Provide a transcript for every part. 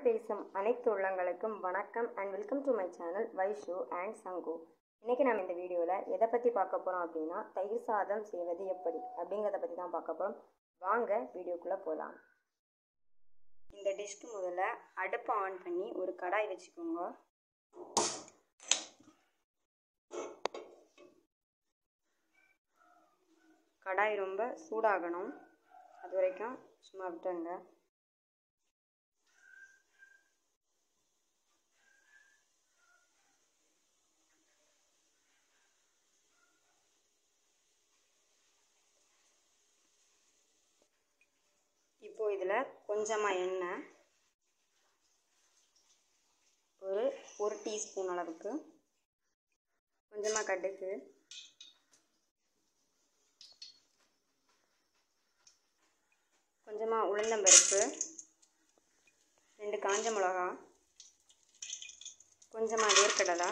பேசும் அனைத்து உள்ளங்களுக்கும் வணக்கம் and welcome to my channel Vaishu and Sangu இன்றைக்கி நம்ம இந்த வீடியோவில் எதை பற்றி பார்க்க போகிறோம் அப்படின்னா தயிர் சாதம் செய்வது எப்படி அப்படிங்கிறத பற்றி தான் பார்க்க போகிறோம் வாங்க வீடியோக்குள்ளே போகலாம் இந்த டிஷ்க்கு முதல்ல அடுப்பை ஆன் பண்ணி ஒரு கடாய் வச்சுக்கோங்க கடாய் ரொம்ப சூடாகணும் அது வரைக்கும் சும்மா விட்டுருங்க இப்போ இதில் கொஞ்சமாக எண்ணெய் ஒரு ஒரு டீஸ்பூன் அளவுக்கு கொஞ்சமாக கடுகு கொஞ்சமாக உளுந்தம்பருப்பு ரெண்டு காஞ்ச மிளகா கொஞ்சமாக வேர்க்கடலை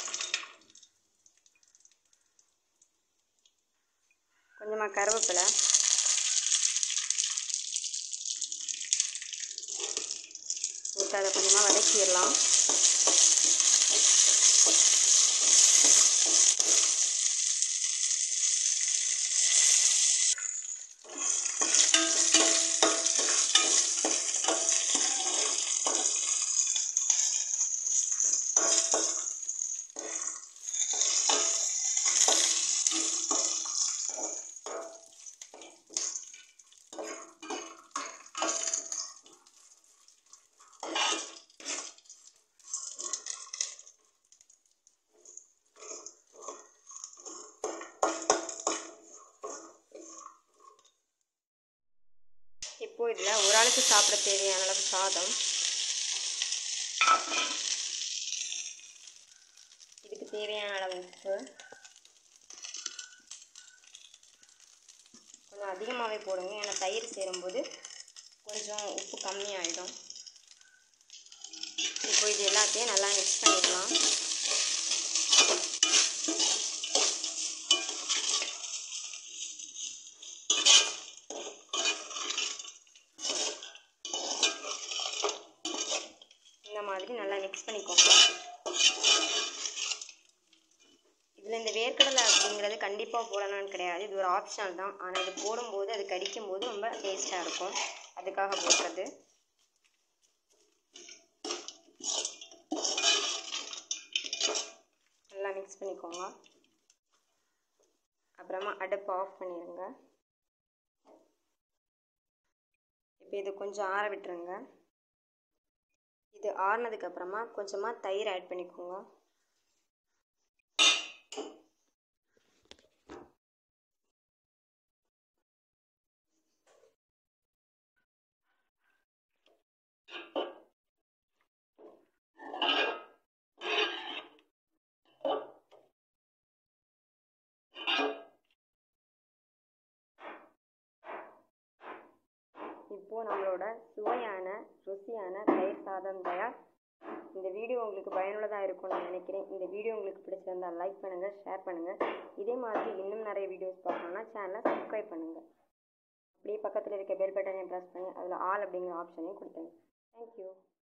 கொஞ்சமாக கருவேப்பிலை போட்டு அதை கொஞ்சமாக வதக்கிடலாம் இப்போ இதில் ஒரு ஆளுக்கு சாப்பிட தேவையான அளவு சாதம் இதுக்கு தேவையான அளவு உப்பு கொஞ்சம் அதிகமாகவே போடுங்க ஏன்னா தயிர் சேரும்போது கொஞ்சம் உப்பு கம்மியாயிடும் இப்போ இது எல்லாத்தையும் நல்லா மிக்ஸ் பண்ணிக்கலாம் இந்த மாதிரி நல்லா மிக்ஸ் பண்ணிக்கோங்க இதில் இந்த வேர்க்கடலை அப்படிங்கிறது கண்டிப்பாக போடணும்னு கிடையாது இது ஒரு ஆப்ஷனல் தான் ஆனால் இது போடும்போது அது கடிக்கும் போது ரொம்ப டேஸ்ட்டாக இருக்கும் அதுக்காக போடுறது நல்லா மிக்ஸ் பண்ணிக்கோங்க அப்புறமா அடுப்பை ஆஃப் பண்ணிடுங்க இப்போ இது கொஞ்சம் ஆற விட்டுருங்க இது ஆறுனதுக்கு அப்புறமா கொஞ்சமாக தயிர் ஆட் பண்ணிக்கோங்க இப்போது நம்மளோட சுவையான ருசியான தயிர் சாதம் தயார் இந்த வீடியோ உங்களுக்கு பயனுள்ளதாக இருக்கும்னு நான் நினைக்கிறேன் இந்த வீடியோ உங்களுக்கு பிடிச்சிருந்தால் லைக் பண்ணுங்கள் ஷேர் பண்ணுங்கள் இதே மாதிரி இன்னும் நிறைய வீடியோஸ் பார்க்கணுன்னா சேனலை சப்ஸ்கிரைப் பண்ணுங்கள் அப்படியே பக்கத்தில் இருக்க பெல் பட்டனையும் ப்ரெஸ் பண்ணி அதில் ஆல் அப்படிங்கிற ஆப்ஷனையும் கொடுத்துருங்க தேங்க்யூ